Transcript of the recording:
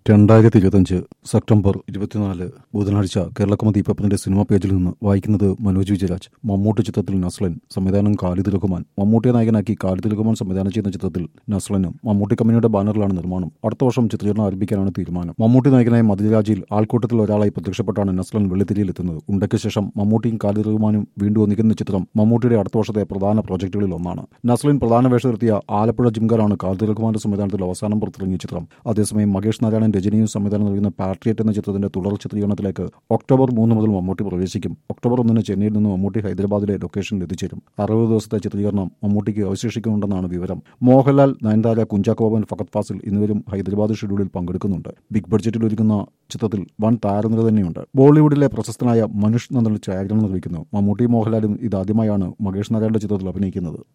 രണ്ടായിരത്തി ഇരുപത്തഞ്ച് സെപ്റ്റംബർ ഇരുപത്തിനാല് ബുധനാഴ്ച കേരളക്കമതി പേപ്പറിന്റെ സിനിമാ പേജിൽ നിന്ന് വായിക്കുന്നത് മനോജ് വിജയരാജ് മമ്മൂട്ടി ചിത്രത്തിൽ നസ്ലൻ സംവിധാനം ഖാലിദ് റഹ്മാൻ മമ്മൂട്ടിയെ നായകനാക്കി ഖാലിദ് റഹ്മാൻ സംവിധാനം ചെയ്യുന്ന ചിത്രത്തിൽ നസ്ലനും മമ്മൂട്ടി കമ്പനിയുടെ ബാനറിലാണ് നിർമ്മാണം അടുത്ത വർഷം ചിത്രീകരണം ആരംഭിക്കാനാണ് തീരുമാനം മമ്മൂട്ടി നായകനായ മതിരാജിയിൽ ആൾക്കൂട്ടത്തിൽ ഒരാളായി പ്രത്യക്ഷപ്പെട്ടാണ് നസ്ലൻ വെള്ളിത്തിരിയിലെത്തുന്നത് ഉണ്ടയ്ക്ക് ശേഷം മമ്മൂട്ടിയും ഖാലിദ് റഹ്മാനും വീണ്ടും ഒന്നിക്കുന്ന ചിത്രം മമ്മൂട്ടിയുടെ അടുത്ത വർഷത്തെ പ്രധാന പ്രോജക്റ്റുകളിൽ ഒന്നാണ് നസ്ലിൻ പ്രധാന വേഷത്തിലെത്തിയ ആലപ്പുഴ ജിംഗറാണ് ഖാലിദ് റഹ്മാന്റെ സംവിധാനത്തിൽ അവസാനം പുറത്തിറങ്ങിയ ചിത്രം അതേസമയം മകേഷ് നാരായണൻ രജനിയും സംവിധാനം നൽകുന്ന പാട്രിയറ്റ് എന്ന ചിത്രത്തിന്റെ തുടർ ചിത്രീകരണത്തിലേക്ക് ഒക്ടോബർ മൂന്ന് മുതൽ മമ്മൂട്ടി പ്രവേശിക്കും ഒക്ടോബർ ഒന്നിന് ചെന്നൈയിൽ നിന്ന് മമ്മൂട്ടി ഹൈദരാബാദിലെ ലൊക്കേഷനിൽ എത്തിച്ചേരും അറുപത് ദിവസത്തെ ചിത്രീകരണം മമ്മൂട്ടിക്ക് അവശേഷിക്കുന്നുണ്ടെന്നാണ് വിവരം മോഹൻലാൽ നയൻതാര കുഞ്ചാക്കോ ബോബൻ ഫഹദ് ഫാസിൽ എന്നിവരും ഹൈദരാബാദ് ഷെഡ്യൂളിൽ പങ്കെടുക്കുന്നുണ്ട് ബിഗ് ബഡ്ജറ്റിൽ ഒരുക്കുന്ന ചിത്രത്തിൽ വൻ താരനിര തന്നെയുണ്ട് ബോളിവുഡിലെ പ്രശസ്തനായ മനുഷ് നന്ദൻ ഛായാഗ്രഹണം നിർവഹിക്കുന്നു മമ്മൂട്ടി മോഹൻലാലും ഇതാദ്യമായാണ് മകേഷ് നാരായണന്റെ ചിത്രത്തിൽ അഭിനയിക്കുന്നത്